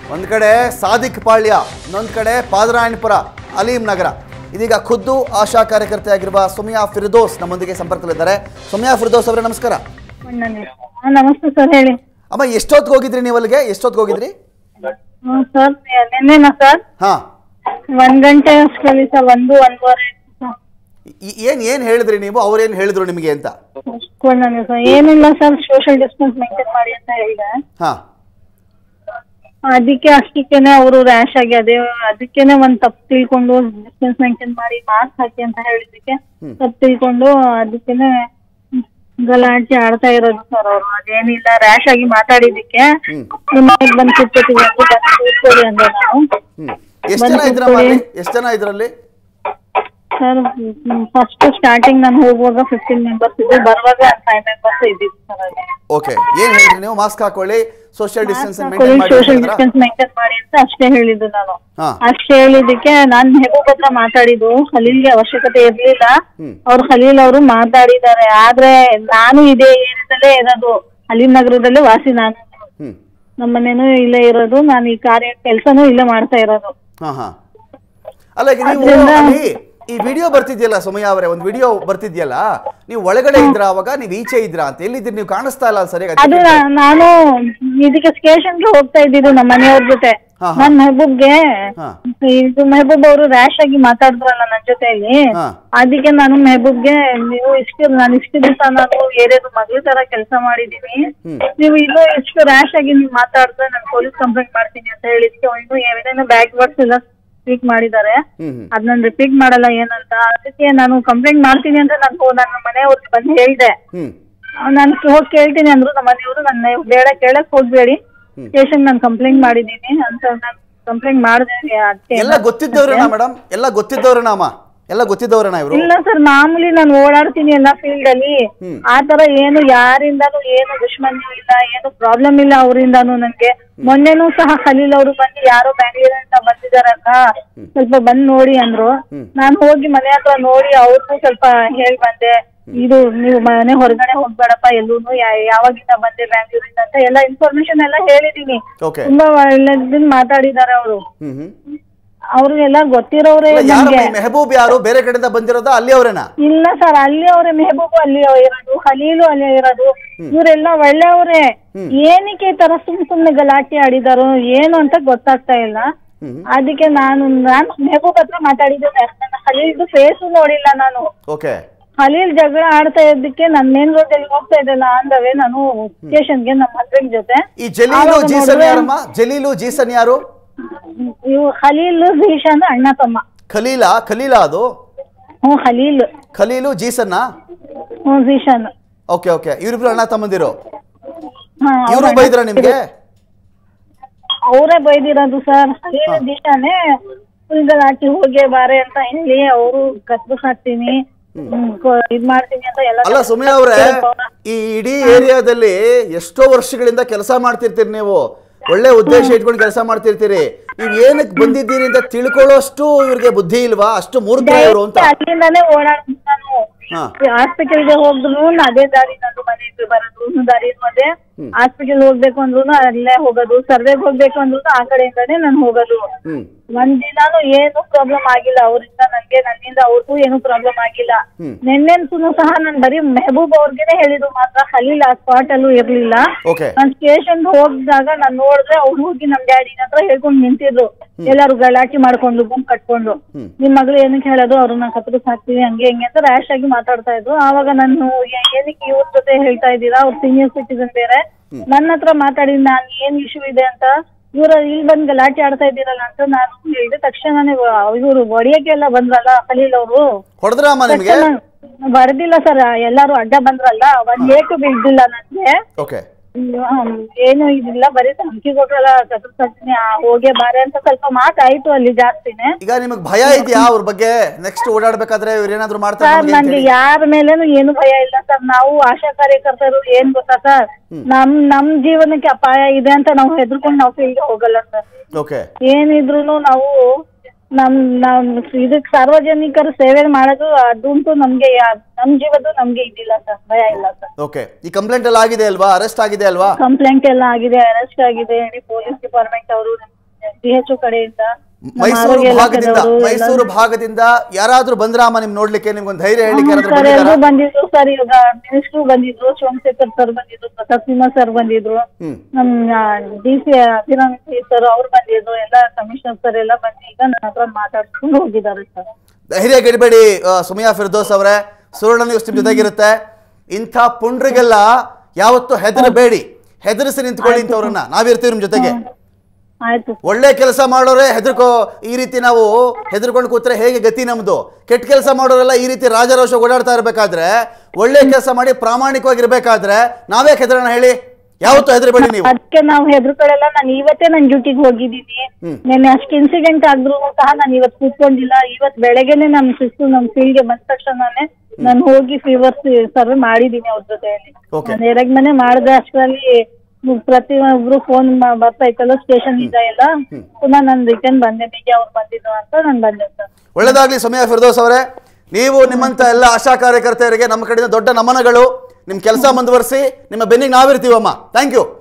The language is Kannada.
ಒಂದು ಕಡೆ ಸಾದಿಕ್ ಪಾಳ್ಯ ಇನ್ನೊಂದು ಕಡೆ ಪಾದರಾಯಣಪುರ ಅಲೀಂ ನಗರ ಇದೀಗ ಖುದ್ದು ಆಶಾ ಕಾರ್ಯಕರ್ತೆಯಾಗಿರುವ ಸೌಮ್ಯಾ ಫಿರ್ದೋಸ್ ನಮ್ಮೊಂದಿಗೆ ಸಂಪರ್ಕದಲ್ಲಿದ್ದಾರೆ ಸೌಮ್ಯಾ ಫಿರ್ದೋಸ್ ಅವರೇ ನಮಸ್ಕಾರ ಮಣ್ಣಲ್ಲಿ. ಹಾ, ನಮಸ್ತೆ ಸರ್ ಹೇಳಿ ಅಮ್ಮ ಎಷ್ಟೊತ್ತಿಗೆ ಹೋಗಿದ್ರಿ ನೀವು ಅಲ್ಲಿಗೆ ಎಷ್ಟೊತ್ತಿಗೆ ಹೋಗಿದ್ರಿ ಹ್ಮ್, ಸರ್ ನಿನ್ನೆನಾ ಸರ್ ಹಾಂ ಒಂದ್ ಗಂಟೆ ಅಷ್ಟರಲ್ಲಿ ಸರ್ ಒಂದು ಒಂದೂವರೆ ಏನು ಏನು ಹೇಳಿದ್ರಿ ನೀವು ಅವ್ರೇನು ಹೇಳಿದ್ರು ನಿಮಗೆ ಅಂತ ಅಷ್ಟೊಂದು ಸರ್ ಏನಿಲ್ಲ ಸರ್ ಸೋಷಿಯಲ್ ಡಿಸ್ಟೆನ್ಸ್ ಮೇಂಟೈನ್ ಮಾಡಿ ಅಂತ ಹೇಳಿದೆ ಹಾಂ ಅದಕ್ಕೆ ಅಷ್ಟಕ್ಕೇನೆ ಅವರು ರ್ಯಾಶ್ ಆಗಿ ಅದೇ ಅದಕ್ಕೇನೆ ಒಂದ್ ತಪ್ಪು ತಿಳ್ಕೊಂಡು ಡಿಸ್ಟೆನ್ಸ್ ಮೇಂಟೈನ್ ಮಾಡಿ ಮಾಸ್ಕ್ ಹಾಕಿ ಅಂತ ಹೇಳಿದಕ್ಕೆ ಹ್ಮ್. ತಪ್ಪು ತಿಳ್ಕೊಂಡು ಅದಕ್ಕೇನೆ ಗಲಾಟೆ ಆಡ್ತಾ ಇರೋದು ಸರ್ ಅವರು ಅದೇನಿಲ್ಲ ರ್ಯಾಶ್ ಆಗಿ ಮಾತಾಡಿದ್ದಕ್ಕೆ ಹ್ಮ್. ಮನೆಗೆ ಬಂದು ಕೂತ್ಕೋತೀವಿ ಅಂತ ಬಂದು ಕೂತ್ಕೊಳ್ಳಿ ಅಂದೆ ನಾವು ಹ್ಞೂ ಎಷ್ಟು ಜನ ಇದ್ರಮ್ಮ ಅಲ್ಲಿ ಎಷ್ಟು ಜನ ಇದ್ರಲ್ಲಿ ಸರ್ ಫಸ್ಟ್ ಸ್ಟಾರ್ಟಿಂಗ್ ನಾನು ಹೋಗುವಾಗ ಫಿಫ್ಟೀನ್ ಮೆಂಬರ್ಸ್ ಇದ್ದು ಬರುವಾಗ ಫೈವ್ ಮೆಂಬರ್ಸ್ ಇದ್ದಿದ್ದು ಸರ್ ಅಲ್ಲಿ ಓಕೆ ಏನು ಹೇಳಿದ್ರಿ ನೀವು ಮಾಸ್ಕ್ ಹಾಕೊಳ್ಳಿ ಸೋಷಿಯಲ್ ಡಿಸ್ಟೆನ್ಸ್ ಹಾಕೊಳ್ಳಿ ಮೇಂಟೈನ್ ಮಾಡಿ ಸೋಷಿಯಲ್ ಅಂತ ಹೇಳಿದ್ರಾ? ಡಿಸ್ಟೆನ್ಸ್ ಮೇಂಟೈನ್ ಮಾಡಿ ಅಂತ ಅಷ್ಟೇ ಹೇಳಿದ್ದು ನಾನು ಹಾ. ಅಷ್ಟೇ ಹೇಳಿದ್ದಕ್ಕೆ ನಾನ್ ಮೆಹಬೂಬ್ ಹತ್ರ ಮಾತಾಡಿದ್ದು ಖಲೀಲ್ಗೆ ಅವಶ್ಯಕತೆ ಇರ್ಲಿಲ್ಲ ಹ್ಮ್. ಅವ್ರು ಖಲೀಲ್ ಅವರು ಮಾತಾಡಿದ್ದಾರೆ ಆದ್ರೆ ನಾನು ಇದೇ ಏರಿಯಾದಲ್ಲೇ ಇರೋದು ಅಲೀಂ ನಗರದಲ್ಲೇ ವಾಸಿ ನಾನು ಹ್ಞೂ ನಮ್ಮ ಮನೇನು ಇಲ್ಲೇ ಇರೋದು ನಾನು ಈ ಕಾರ್ಯ ಕೆಲಸನೂ ಇಲ್ಲೇ ಮಾಡ್ತಾ ಇರೋದು ಹಾ ಹಾ ಅಲ್ಲ ಈಗ ನೀವು ಅದ್ರಿಂದ- ಅಲ್ಲಿ ಈ ವಿಡಿಯೋ ಬರ್ತಿದ್ಯಲ್ಲ ಸಮಯ ಅವರೇ ಒಂದು ವಿಡಿಯೋ ಬರ್ತಿದ್ಯಲ್ಲ ನೀವು ಒಳಗಡೆ ಇದ್ರ ಅವಾಗ ನೀವು ಈಚೆ ಇದ್ರ ಅಂತ ಎಲ್ಲಿದ್ದೀರಿ ನೀವು ಕಾಣಿಸ್ತಾ ಇಲ್ಲ ಸರಿಯಾಗಿ ಅದು ಅದಕ್ಕೆ ನಾ- ನಾನು ಇದಕ್ಕೆ ಸ್ಟೇಷನ್ಗೆ ಹೋಗ್ತಾ ಇದ್ದಿದ್ದು ನಮ್ಮ ಮನೆಯವ್ರ ಜೊತೆ ಹಾ, ಹಾ. ನನ್ ಮೆಹಬೂಬ್ಗೆ ಹಾ. ಇದು ಮೆಹಬೂಬ್ ಅವರು ರ್ಯಾಶ್ ಆಗಿ ಮಾತಾಡಿದ್ರಲ್ಲ ನನ್ನ ಜೊತೆಯಲ್ಲಿ ಹಾ. ಅದಕ್ಕೆ ನಾನು ಮೆಹಬೂಬ್ಗೆ ನೀವು ಇಷ್ಟು ನಾನು ಇಷ್ಟು ದಿವಸ ನಾನು ಏರಿಯಾದ ಮಗಳ ತರ ಕೆಲಸ ಮಾಡಿದೀನಿ ಹ್ಮ್. ನೀವು ಇದು ಇಷ್ಟು ರ್ಯಾಶ್ ಆಗಿ ನೀವು ಮಾತಾಡಿದ್ರೆ ನಾನು ಪೊಲೀಸ್ ಕಂಪ್ಲೇಂಟ್ ಮಾಡ್ತೀನಿ ಅಂತ ಹೇಳಿದಕ್ಕೆ ಇನ್ನು ಏನೇನೋ ಬ್ಯಾಕ್ ವರ್ಡ್ಸ್ ಎಲ್ಲ ಸ್ಪೀಕ್ ಮಾಡಿದ್ದಾರೆ ಹ್ಮ್ ಹ್ಮ್ ಅದ್ ನಾನು ರಿಪೀಟ್ ಮಾಡಲ್ಲ ಏನಂತ ಅದಕ್ಕೆ ನಾನು ಕಂಪ್ಲೇಂಟ್ ಮಾಡ್ತೀನಿ ಅಂತ ನಾನು ನನ್ನ ಮನೆಯವ್ರಿಗೆ ಬಂದು ಹೇಳಿದೆ ಹ್ಮ್ ನಾನು ಹೋಗಿ ಕೇಳ್ತೀನಿ ಅಂದ್ರು ನಮ್ಮ ಮನೆಯವರು ನನ್ನ ಬೇಡ ಕೇಳಕ್ ಹೋಗ್ಬೇಡಿ ಸ್ಟೇಷನ್ ನಾನು ಕಂಪ್ಲೇಂಟ್ ಮಾಡಿದ್ದೀನಿ ಅಂತ ನಾನು ಕಂಪ್ಲೇಂಟ್ ಮಾಡಿದೆ ಅದಕ್ಕೆ ಎಲ್ಲ ಗೊತ್ತಿದ್ದವ್ರನ ಮೇಡಮ್ ಎಲ್ಲ ಗೊತ್ತಿದ್ದವ್ರನ ಅಮ್ಮ ಎಲ್ಲ ಗೊತ್ತಿದ್ದವ್ರನ ಇವರು ಇಲ್ಲ ಸರ್ ಮಾಮೂಲಿ ನಾನು ಓಡಾಡ್ತೀನಿ ಎಲ್ಲ ಫೀಲ್ಡ್ ಅಲ್ಲಿ ಹ್ಮ್. ಆ ತರ ಏನು ಯಾರಿಂದಾನು ಏನು ದುಶ್ಮನ್ಯೂ ಇಲ್ಲ ಏನು ಪ್ರಾಬ್ಲಮ್ ಇಲ್ಲ ಅವರಿಂದಾನು ನನ್ಗೆ ಮೊನ್ನೆನೂ ಸಹ ಖಲೀಲ್ ಅವರು ಬಂದು ಯಾರೋ ಬ್ಯಾಂಗ್ಳೂರ್ ಅಂತ ಬಂದಿದಾರಕ್ಕ ಸ್ವಲ್ಪ ಬಂದ್ ನೋಡಿ ಅಂದ್ರು ಹ್ಮ್. ನಾನ್ ಹೋಗಿ ಮನೆ ಹತ್ರ ನೋಡಿ ಅವ್ರಿಗೂ ಸ್ವಲ್ಪ ಹೇಳ್ ಬಂದೆ ಇದು ನೀವು ಮನೆ ಹೊರಗಡೆ ಹೋಗ್ಬೇಡಪ್ಪ ಎಲ್ಲೂನು ಯಾ- ಯಾವಾಗಿಂದ ಬಂದೆ ಬ್ಯಾಂಗ್ಳೂರಿಂದ ಅಂತ ಎಲ್ಲ ಇನ್ಫಾರ್ಮೇಶನ್ ಎಲ್ಲ ಹೇಳಿದೀನಿ ಓಕೆ ತುಂಬಾ ಒಳ್ಳೆದಿನ್ ಮಾತಾಡಿದಾರೆ ಅವರು ಹ್ಮ್ ಹ್ಮ್ ಅವ್ರು ಎಲ್ಲ ಗೊತ್ತಿರೋರೇ ಇಲ್ಲ, ಯಾರು ನನ್ಗೆ ಈ ಮೆಹಬೂಬ್ ಯಾರು ಬೇರೆ ಕಡೆಯಿಂದ ಬಂದಿರೋದಾ ಅಲ್ಲಿ ಅವರೇನಾ ಇಲ್ಲ ಸರ್ ಅಲ್ಲಿ ಅವರೇ ಮೆಹಬೂಬ್ ಅಲ್ಲಿ ಇರೋದು ಖಲೀಲು ಅಲ್ಲಿ ಇರೋದು ಇವರೆಲ್ಲ ಒಳ್ಳೆಯವರೇ ಏನಕ್ಕೆ ಈ ತರ ಸುಮ್ ಸುಮ್ನೆ ಗಲಾಟೆ ಆಡಿದಾರೋ ಏನು ಅಂತ ಗೊತ್ತಾಗ್ತಾ ಇಲ್ಲ ಹ್ಮ್ ಅದಕ್ಕೆ ನಾನು ನಾನು ಮೆಹಬೂಬ್ ಹತ್ರ ಮಾತಾಡಿದ್ದೆ ನನ್ನ ಖಲೀಲ್ದು ಫೇಸು ನೋಡಿಲ್ಲ ನಾನು ಓಕೆ ಖಲೀಲ್ ಜಗಳ ಆಡ್ತಾ ಇದ್ದಕ್ಕೆ ನಾನು ಮೇನ್ ರೋಡ್ ಅಲ್ಲಿ ಹೋಗ್ತಾ ಇದ್ದಲ್ಲ ಅಂದವೆ ನಾನು ಸ್ಟೇಷನ್ಗೆ ನಮ್ಮ ಹಸ್ಬೆಂಡ್ ಜೊತೆ ಈ ಜಲೀಲು ಆವಾಗ ಜೀಸನ್ ನೋಡಿದ್ರೆ- ಯಾರಮ್ಮ ಜಲೀಲು ಜೀಸನ್ ಯಾರು ಇವು ಖಲೀಲ್ ಜೀಶಾನ್ ಅಣ್ಣ ತಮ್ಮ ಖಲೀಲಾ ಖಲೀಲಾ ಅದು ಹ್ಞೂ ಖಲೀಲ್ ಖಲೀಲು ಜೀಸನ್ನ ಹ್ಞೂ ಜೀಶಾನ್ ಓಕೆ ಓಕೆ ಇವರಿಬ್ರು ಅಣ್ಣ ತಮ್ಮಂದಿರು ಹಾ ಇವರು ಬೈದ್ರ ನಿಮ್ಗೆ ಅವರೇ ಬೈದಿರೋದು ಸರ್ ಖಲೀಲ್ ಜೀಶಾನೇ ಗಲಾಟೆ ಹೋಗಿ ಬಾರೆ ಅಂತ ಹೇಳಿ ಅವರು ಕಸ್ಬಸ್ ಹಾಕ್ತೀನಿ ಹ್ಮ್, ಕೊ- ಇದ್ ಮಾಡ್ತೀನಿ ಅಂತ ಎಲ್ಲ ಅಲ್ಲ ಸುಮಯ ಅವ್ರೆ ಈ ಇಡೀ ಏರಿಯಾದಲ್ಲಿ ಎಷ್ಟೋ ವರ್ಷಗಳಿಂದ ಕೆಲಸ ಮಾಡ್ತಿರ್ತೀರಿ ನೀವು ಒಳ್ಳೆ ಉದ್ದೇಶ ಇಟ್ಕೊಂಡು ಕೆಲಸ ಮಾಡ್ತಿರ್ತೀರಿ ನೀವ್ ಏನಕ್ಕೆ ಬಂದಿದ್ದೀರಿ ಅಂತ ತಿಳ್ಕೊಳ್ಳೋಷ್ಟು ಇವ್ರಿಗೆ ಬುದ್ಧಿ ಇಲ್ವಾ ಅಷ್ಟು ಮೂರ್ಖ ಇವರು ಅಂತ ಅಲ್ಲಿಂದಾನೇ ಓಡಾಡ್ತೀನಿ ನಾನು ಹಾ ಹಾಸ್ಪಿಟಲ್ಗೆ ಹೋದ್ರು ಅದೇ ದಾರಿ ನಂದು ಮನೆಗೆ ಬರೋದು ದಾರಿ ಅದೇ ಹಾಸ್ಪಿಟಲ್ ಹೋಗ್ಬೇಕು ಅಂದ್ರು ಅಲ್ಲೇ ಹೋಗೋದು ಸರ್ವೆಗೆ ಹೋಗ್ಬೇಕು ಅಂದ್ರು ಆ ಕಡೆಯಿಂದಾನೇ ನಾನು ಹೋಗೋದು ಹ್ಮ್ ಒಂದ್ ದಿನಾನು ಏನು ಪ್ರಾಬ್ಲಮ್ ಆಗಿಲ್ಲ ಅವರಿಂದ ನನ್ಗೆ ನನ್ನಿಂದ ಅವ್ರಿಗೂ ಏನು ಪ್ರಾಬ್ಲಮ್ ಆಗಿಲ್ಲ ಹ್ಮ್. ನಿನ್ನೆನ್ಸೂನು ಸಹ ನಾನು ಬರೀ ಮೆಹಬೂಬ್ ಅವ್ರಿಗೆನೆ ಹೇಳಿದ್ದು ಮಾತ್ರ ಖಲೀಲ್ ಆ ಸ್ಪಾಟ್ ಅಲ್ಲೂ ಇರ್ಲಿಲ್ಲ ಓಕೆ ನಾನ್ ಸ್ಟೇಷನ್ ಹೋಗಿದಾಗ ನಾನ್ ನೋಡಿದ್ರೆ ಅವ್ರು ಹೋಗಿ ನಮ್ ಡ್ಯಾಡಿ ಹತ್ರ ಹೇಳ್ಕೊಂಡು ನಿಂತಿದ್ರು ಎಲ್ಲಾರು ಗಲಾಟೆ ಮಾಡ್ಕೊಂಡು ಗುಂಪು ಕಟ್ಕೊಂಡು ಹ್ಮ್. ನಿಮ್ ಮಗಳು ಏನಕ್ಕೆ ಹೇಳೋದು ಅವ್ರನ್ನ ಕತ್ರಕ್ ಹಾಕ್ತೀವಿ ಹಂಗೆ ಹಿಂಗೆ ಅಂತ ರ್ಯಾಶ್ ಆಗಿ ಮಾತಾಡ್ತಾ ಇದ್ರು ಆವಾಗ ನಾನು ಏ- ಏನಕ್ಕೆ ಇವ್ರ ಜೊತೆ ಹೇಳ್ತಾ ಇದ್ದೀರಾ ಅವ್ರು ಸೀನಿಯರ್ ಸಿಟಿಸನ್ ಬೇರೆ ನನ್ನ ಹತ್ರ ಮಾತಾಡಿ ನಾನ್ ಏನ್ ಇಶ್ಯೂ ಇದೆ ಅಂತ ಇವ್ರ ಇಲ್ಲಿ ಬಂದ್ ಗಲಾಟೆ ಆಡ್ತಾ ಇದ್ದೀರಲ್ಲ ಅಂತ ನಾನು ಹೇಳಿದ ತಕ್ಷಣನೇ ಇವರು ಹೊಡಿಯಕ್ಕೆ ಎಲ್ಲ ಬಂದ್ರಲ್ಲ ಖಲೀಲ್ ಅವರು ಹೊಡೆದ್ರಮ್ಮ ನಿಮ್ಗೆ ಬರ್ದಿಲ್ಲ ಸರ್ ಎಲ್ಲಾರು ಅಡ್ಡ ಬಂದ್ರಲ್ಲ ಒಂದ್ ಏಟು ಬಿದ್ದಿಲ್ಲ ನನ್ಗೆ ಓಕೆ ಹ್ಮ್, ಏನು ಇದಿಲ್ಲ ಬರೀ ಧಮಕಿ ಕೊಟ್ರಲ್ಲ ಚತುರ್ಸಕ್ತಿನಿ ಹೋಗಿ ಬಾರೆ ಅಂತ ಸ್ವಲ್ಪ ಮಾತಾಯ್ತು ಅಲ್ಲಿ ಜಾಸ್ತಿನೇ ಈಗ ನಿಮಗ್ ಭಯ ಇದೆಯಾ ಅವ್ರ ಬಗ್ಗೆ ನೆಕ್ಸ್ಟ್ ಓಡಾಡ್ಬೇಕಾದ್ರೆ ಇವ್ರು ಏನಾದ್ರು ಮಾಡ್ತಾರೆ ಸರ್ ನಮ್ಗೆ ಅಂತ ನನ್ಗೆ ಹೇಳಿ? ಯಾರ ಮೇಲೇನು ಏನು ಭಯ ಇಲ್ಲ ಸರ್ ನಾವು ಆಶಾ ಕಾರ್ಯಕರ್ತರು ಏನ್ ಗೊತ್ತಾ ಸರ್ ನಮ್ ನಮ್ ಜೀವನಕ್ಕೆ ಅಪಾಯ ಇದೆ ಅಂತ ನಾವು ಹೆದರ್ಕೊಂಡು ನಾವು ಫೀಲ್ಡ್ ಹೋಗಲ್ಲ ಸರ್ ಓಕೆ ಏನಿದ್ರು ನಾವು ನಮ್ ನಮ್ ಇದಕ್ ಸಾರ್ವಜನಿಕರು ಸೇವೆ ಮಾಡೋದು ಅದಂತೂ ನಮ್ಗೆ ಯಾ- ನಮ್ ಜೀವದ್ದು ನಮ್ಗೆ ಇದಿಲ್ಲ ಸರ್ ಭಯ ಇಲ್ಲ ಸರ್ ಓಕೆ ಈ ಕಂಪ್ಲೇಂಟ್ ಎಲ್ಲ ಆಗಿದೆ ಅಲ್ವಾ ಅರೆಸ್ಟ್ ಆಗಿದೆ ಅಲ್ವಾ ಕಂಪ್ಲೇಂಟ್ ಎಲ್ಲ ಆಗಿದೆ ಅರೆಸ್ಟ್ ಆಗಿದೆ ಪೊಲೀಸ್ ಡಿಪಾರ್ಟ್ಮೆಂಟ್ ಅವರು ಡಿ ಎಚ್ ಕಡೆಯಿಂದ ನಮ್ಮ ಮೈಸೂರು ಆರೋಗ್ಯ ಭಾಗದಿಂದ ಇಲಾಖೆದವರು ಮೈಸೂರು ಭಾಗದಿಂದ ಯಾರಾದ್ರೂ ಬಂದ್ರಾಮ ನಿಮ್ ನೋಡ್ಲಿಕ್ಕೆ ನಿಮ್ಗೊಂದು ಧೈರ್ಯ ಹೇಳಲಿಕ್ಕೆ ಯಾರಾದ್ರೂ ಸರ್ ಬಂದಿದ್ದಾರಾ? ಎಲ್ಲರೂ ಬಂದಿದ್ರು ಸರ್ ಇವಾಗ ಮಿನಿಸ್ಟ್ರು ಬಂದಿದ್ರು ಸೋಮಶೇಖರ್ ಸರ್ ಬಂದಿದ್ರು ಪ್ರತಾಪ್ ಸಿಂಹ ಸರ್ ಬಂದಿದ್ರು ಹ್ಮ್ ನಮ್ಮ ಡಿ ಸಿ ಅಭಿರಾಮಿ ಸರ್ ಅವ್ರು ಬಂದಿದ್ರು ಎಲ್ಲ ಕಮಿಷನರ್ ಸರ್ ಎಲ್ಲ ಬಂದು ಈಗ ನನ್ನ ಹತ್ರ ಮಾತಾಡ್ಕೊಂಡು ಹೋಗಿದ್ದಾರೆ ಸರ್ ಧೈರ್ಯ ಗೆಡಬೇಡಿ ಸುಮಿಯಾ ಫಿರ್ದೋಸ್ ಅವರೇ ಸುವರ್ಣ ನ್ಯೂಸ್ ನಿಮ್ ಜೊತೆಗಿರುತ್ತೆ ಇಂಥ ಪುಂಡ್ರಿಗೆಲ್ಲ ಯಾವತ್ತೂ ಹೆದರಬೇಡಿ ಹೆದರಿಸಿ ನಿಂತ್ಕೊಳ್ಳಿ ಇಂಥವ್ರನ್ನ ನಾವಿರ್ತೀವಿ ನಿಮ್ ಜೊತೆಗೆ ಆಯ್ತು ಒಳ್ಳೆ ಕೆಲಸ ಮಾಡೋರೆ ಹೆದರ್ಕೋ ಈ ರೀತಿ ನಾವು ಹೆದರ್ಕೊಂಡು ಕೂತ್ರೆ ಹೇಗೆ ಗತಿ ನಮ್ದು ಕೆಟ್ಟ ಕೆಲಸ ಮಾಡೋರೆಲ್ಲ ಈ ರೀತಿ ರಾಜರೋಷ ಓಡಾಡ್ತಾ ಇರ್ಬೇಕಾದ್ರೆ ಒಳ್ಳೆ ಕೆಲಸ ಮಾಡಿ ಪ್ರಾಮಾಣಿಕವಾಗಿರ್ಬೇಕಾದ್ರೆ ನಾವೇ ಹೆದರೋಣ ಹೇಳಿ ಯಾವತ್ತೂ ಹೆದರಬೇಡಿ ನೀವು ಅದಕ್ಕೆ ನಾವು ಹೆದರ್ಕೊಳ್ಳಲ್ಲ ನಾನು ಇವತ್ತೇ ನನ್ನ ಡ್ಯೂಟಿಗೆ ಹೋಗಿದ್ದೀನಿ ನೆನ್ನೆ ಅಷ್ಟು ಇನ್ಸಿಡೆಂಟ್ ಆದ್ರೂ ಸಹ ನಾನು ಇವತ್ತು ಕೂತ್ಕೊಂಡಿಲ್ಲ ಇವತ್ತು ಬೆಳಗ್ಗೆನೆ ನಮ್ಮ ಸಿಸ್ಟರ್ ನಮ್ಮ ಫೀಲ್ಡ್ಗೆ ಬಂದ ತಕ್ಷಣನೇ ನಾನು ಹೋಗಿ ಫೀವರ್ ಸರ್ವೆ ಮಾಡಿದ್ದೀನಿ ಅವ್ರ ಜೊತೆಯಲ್ಲಿ Okay. ನಾನು ಎರಡ್ ಮನೆ ಮಾಡಿದೆ ಅಷ್ಟರಲ್ಲಿ ಪ್ರತಿ ಒಬ್ರು ಫೋನ್ ಬರ್ತಾ ಇತ್ತಲ್ಲ ಸ್ಟೇಷನ್ ಇಂದ ಎಲ್ಲ ಪುನಃ ನಾನು ರಿಟರ್ನ್ ಬಂದೆ ನಿಜ ಅವ್ರು ಬಂದಿದ್ದು ಅಂತ ನಾನು ಬಂದೆ ಸರ್ ಒಳ್ಳೆದಾಗ್ಲಿ ಸಮಯ ಫಿರ್ದೋಸ್ ಅವರೇ ನೀವು ನಿಮ್ಮಂತ ಎಲ್ಲ ಆಶಾ ಕಾರ್ಯಕರ್ತೆಯರಿಗೆ ನಮ್ಮ ಕಡೆಯಿಂದ ದೊಡ್ಡ ನಮನಗಳು ನಿಮ್ಮ ಕೆಲಸ ಮುಂದುವರಿಸಿ ನಿಮ್ಮ ಬೆನ್ನಿಗೆ ನಾವಿರ್ತೀವಮ್ಮ ಥ್ಯಾಂಕ್ ಯು